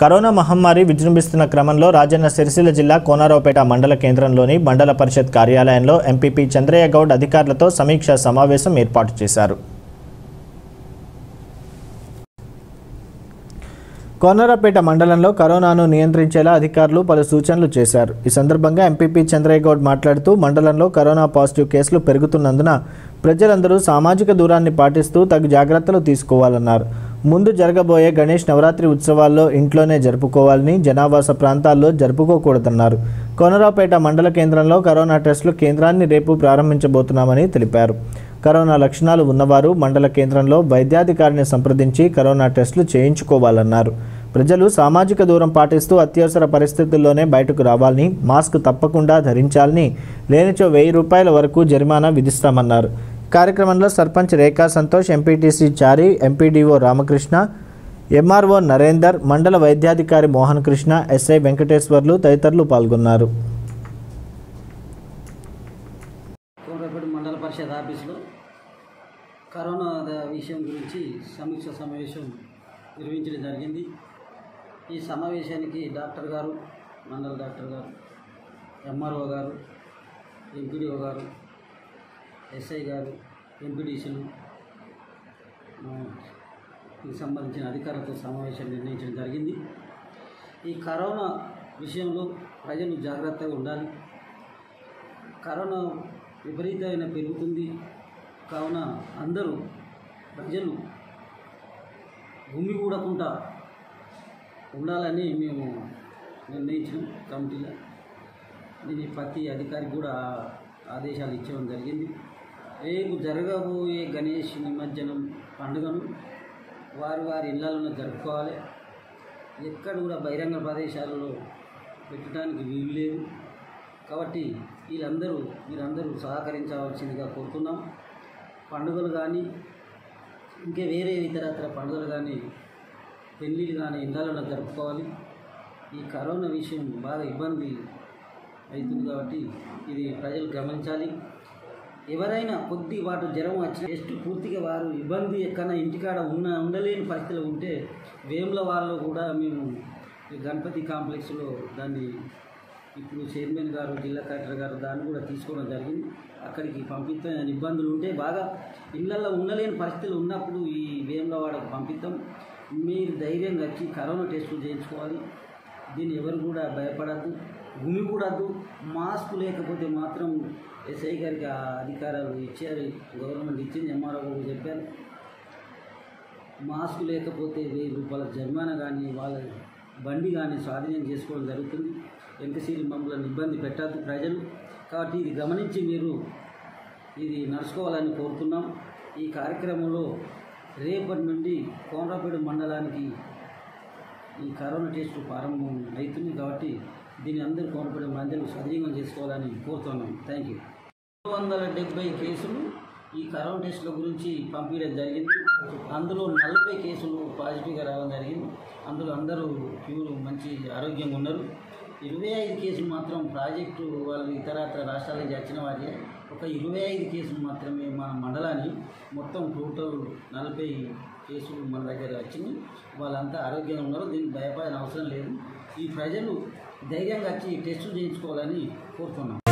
corona మహమ్మారి విజృంభిస్తున్న క్రమంలో రాజన్న సిరిసిల్ల జిల్లా కోనారావుపేట మండల కేంద్రంలోని మండల పరిషత్ కార్యాలయంలో ఎంపీపీ చంద్రయ్య గౌడ్ అధికారులతో సమీక్షా సమావేశం ఏర్పాటు చేశారు కోనరాపేట మండలంలో కరోనాను నియంత్రించేలా అధికారులు పలు సూచనలు చేశారు ఈ సందర్భంగా ఎంపీపీ చంద్రయ్య గౌడ్ మాట్లాడుతూ మండలంలో కరోనా పాజిటివ్ కేసులు పెరుగుతున్నందున ప్రజలందరూ సామాజిక దూరాన్ని పాటిస్తూ తగు జాగ్రత్తలు తీసుకోవాలన్నారు ముందు జరగబోయే గణేష్ నవరాత్రి ఉత్సవాల్లో ఇంట్లోనే జరుపుకోవాలని జనావాస ప్రాంతాల్లో జరుపుకోకూడదన్నారు కోనరావుపేట మండల కేంద్రంలో కరోనా టెస్టులు కేంద్రాన్ని రేపు ప్రారంభించబోతున్నామని తెలిపారు కరోనా లక్షణాలు ఉన్నవారు మండల కేంద్రంలో వైద్యాధికారిని సంప్రదించి కరోనా టెస్టులు చేయించుకోవాలన్నారు ప్రజలు సామాజిక దూరం పాటిస్తూ అత్యవసర పరిస్థితుల్లోనే బయటకు రావాలని మాస్క్ తప్పకుండా ధరించాలని లేనిచో వెయ్యి రూపాయల వరకు జరిమానా విధిస్తామన్నారు కార్యక్రమంలో sarpanch Rekha Santosh MPTC Chari MPDO Ramakrishna MRO Narender మండల వైద్యాధికారి మోహన్ కృష్ణ ఎస్ఐ వెంకటేశ్వర్లు తదితరులు పాల్గొన్నారు కోమరపేట మండల పరిషత్ ఆఫీసులో కరోనా ద- విషయం గురించి సమీక్ష సమావేశం నిర్వహించడం జరిగింది ఈ సమావేశానికి డాక్టర్ గారు మండల డాక్టర్ గారు ఎంఆర్ఓ గారు ఎంపీడీఓ గారు ఎస్ఐ గారు ఎంపీడీసీలు దీనికి సంబంధించిన అధికారులతో సమావేశం నిర్ణయించడం జరిగింది ఈ కరోనా విషయంలో ప్రజలు జాగ్రత్తగా ఉండాలి కరోనా విపరీతమైన పెరుగుతుంది కావున అందరూ ప్రజలు భూమి కూడకుండా ఉండాలని మేము నిర్ణయించాం కమిటీలో దీని ప్రతి అధికారికి కూడా ఆదేశాలు ఇచ్చడం జరిగింది రేపు జరగబోయే గణేష్ నిమజ్జనం పండుగను వారి వారి ఇళ్లలో జరుపుకోవాలి ఎక్కడ కూడా బహిరంగ ప్రదేశాలలో పెట్టడానికి వీలు లేదు కాబట్టి వీళ్ళందరూ మీరందరూ సహకరించవలసిందిగా కోరుతున్నాం పండుగలు కానీ ఇంకా వేరే ఇతరత్ర పండుగలు కానీ పెళ్ళిళ్ళు కానీ ఇళ్ళలో జరుపుకోవాలి ఈ కరోనా విషయం బాగా ఇబ్బంది అవుతుంది కాబట్టి ఇది ప్రజలు గమనించాలి ఎవరైనా కొద్ది వాటి జ్వరం వచ్చి టెస్ట్ పూర్తిగా వారు ఇబ్బంది ఎక్కడ ఇంటికాడ ఉన్న ఉండలేని పరిస్థితులు ఉంటే వేముల వాళ్ళు కూడా మేము ఈ గణపతి కాంప్లెక్స్లో దాన్ని ఇప్పుడు చైర్మన్ గారు జిల్లా కలెక్టర్ గారు దాన్ని కూడా తీసుకోవడం జరిగింది అక్కడికి పంపిస్తాం ఇబ్బందులు ఉంటే బాగా ఇళ్ళల్లో ఉండలేని పరిస్థితులు ఉన్నప్పుడు ఈ వేములవాడకు పంపిస్తాం మీరు ధైర్యంగా వచ్చి కరోనా టెస్టులు చేయించుకోవాలి దీన్ని ఎవరు కూడా భయపడద్దు భూమి కూడద్దు మాస్క్ లేకపోతే మాత్రం ఎస్ఐ గారికి ఆ అధికారాలు ఇచ్చారు గవర్నమెంట్ ఇచ్చింది ఎంఆర్ఓ గారు చెప్పారు మాస్క్ లేకపోతే వెయ్యి రూపాయల జరిమానా కానీ వాళ్ళ బండి కానీ స్వాధీనం చేసుకోవడం జరుగుతుంది ఎంతసీలు మమ్మల్ని ఇబ్బంది పెట్టద్దు ప్రజలు కాబట్టి ఇది గమనించి మీరు ఇది నడుచుకోవాలని కోరుతున్నాం ఈ కార్యక్రమంలో రేపటి నుండి కోనరాపేట మండలానికి ఈ కరోనా టెస్ట్ ప్రారంభం అవుతుంది కాబట్టి దీన్ని అందరూ కోనపడే ప్రజలు సద్వినియోగం చేసుకోవాలని కోరుతున్నాం థ్యాంక్ యూ రెండు వందల డెబ్బై కేసులు ఈ కరోనా టెస్టుల గురించి పంపించడం జరిగింది అందులో నలభై కేసులు పాజిటివ్గా రావడం జరిగింది అందులో అందరూ ప్యూర్ మంచి ఆరోగ్యంగా ఉన్నారు ఇరవై ఐదు కేసులు మాత్రం ప్రాజెక్టు వాళ్ళు ఇతరత్ర రాష్ట్రాల నుంచి వచ్చిన వారి ఒక ఇరవై ఐదు కేసులు మాత్రమే మన మండలాన్ని మొత్తం టోటల్ నలభై కేసులు మన దగ్గర వచ్చినాయి వాళ్ళంతా ఆరోగ్యంగా ఉన్నారు దీనికి భయపడిన అవసరం లేదు ఈ ప్రజలు ధైర్యంగా వచ్చి టెస్టులు చేయించుకోవాలని కోరుతున్నాం